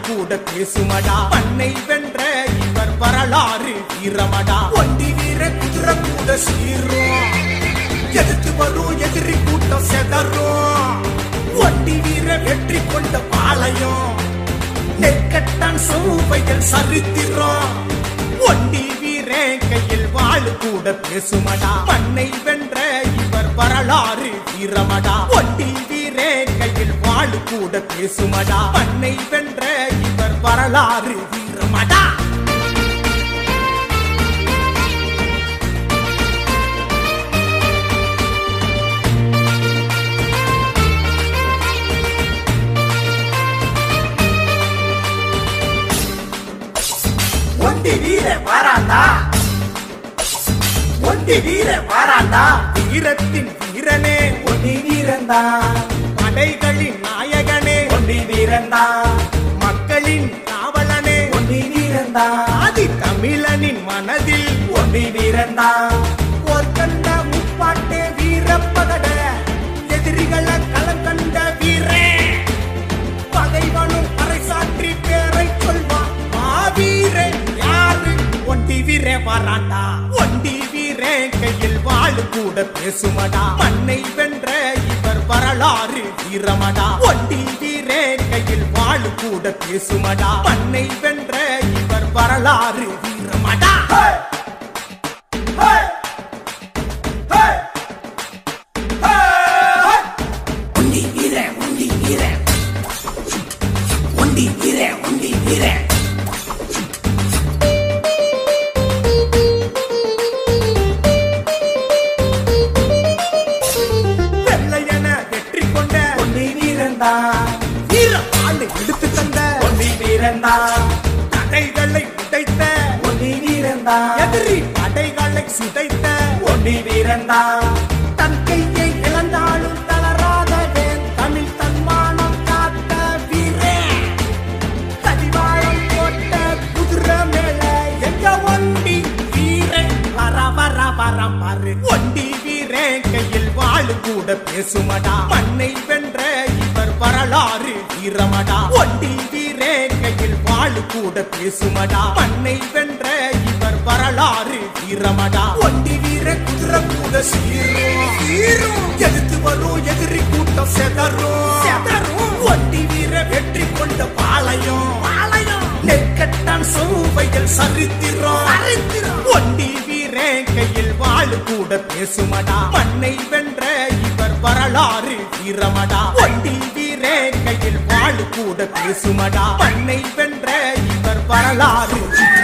கூட பேசுமடா பண்ணை வென்ற இவர் வரலாறு வீரமடா ஒண்டி வீர குதிரை கூட சீரும் எதிர்த்து வரும் எதிரி கூட்டம் செதறும் ஒண்டி வீர வெற்றி கொண்ட பாளையம் நெற்கட்டான் சோவைகள் சரித்திரம் ஒண்டி வீரன் கையில் வாழு கூட பேசுமடா மண்ணை வென்ற இவர் வரலாறு வீரமடா ஒண்டி வீரன் கையில் வாழு கூட பேசுமடா மண்ணை வென்ற இவர் வரலாறு வீரமடா ஒண்டி வீர வாராண்டா ஒண்டி வீர வாராண்டா வீரத்தின் வீரனே ஒண்டி வீரந்தா படைகளின் நாயகனே ஒண்டி வீரந்தா மக்களின் காவலனே ஒண்டி வீரந்தா ஆதி தமிழனின் மனதில் ஒண்டி வீரந்தா போர் கண்ட முப்பாட்டே வீரப்பகட எதிரிகளை களம் கண்ட வீரே பகைவனும் பறைசாற்றி பேரை சொல்வான் மாவீரே யாரு ஒண்டி வீரே வராண்டா ஒண்டி வீரே கையில் வாழு கூட பேசுமடா மண்ணை வென்ற இவர் வரலாறு வீரமடா ஒண்டி வீரே கையில் வாழு கூட பேசுமடா மண்ணை வென்ற இவர் வரலாறு வீரமடா ஒண்டி வீர ஒண்டி வீர ஒண்டி வீர ஒண்டி வீர வெள்ளையன வெற்றி கொண்ட ஒண்டி வீரந்தா வீர ஆண்டு எடுத்து தந்த ஒண்டி வீரந்தா தடைகளை உடைத்த ஒண்டி வீரந்தா எதிரி படைகளை சிதைத்த ஒண்டி வீரந்தா தன் கையை இழந்தாலும் தளராதவன் தமிழ் தன்மானம் காத்த வீரே கடிவாளம் போட்ட குதிரை மேல எங்க ஒண்டி வீரன் வர வர வர வர ஒண்டி வீரன் கையில் வாழு கூட பேசுமடா மண்ணை வென்ற இவர் வரலாறு வீரமடா ஒண்டி வீரன் கையில் வாழு கூட பேசுமடா மண்ணை வென்ற இவர் வரலாறு வீரமடா ஒண்டி வீர குதிரை கூட சீரும் சீரும் எதிர்த்து வரும் எதிரி கூட்டம் செதறும் செதறும் ஒண்டி வீர வெற்றி கொண்ட பாளையம் பாளையம் நெற்கட்டான் சோவைகள் சரித்திரம் சரித்திரம் ஒண்டி வீரன் கையில் வாழு கூட பேசுமடா மண்ணை வென்ற இவர் வரலாறு வீரமடா ஒண்டி வீரன் கையில் வாழு கூட பேசுமடா மண்ணை வென்ற இவர் வரலாறு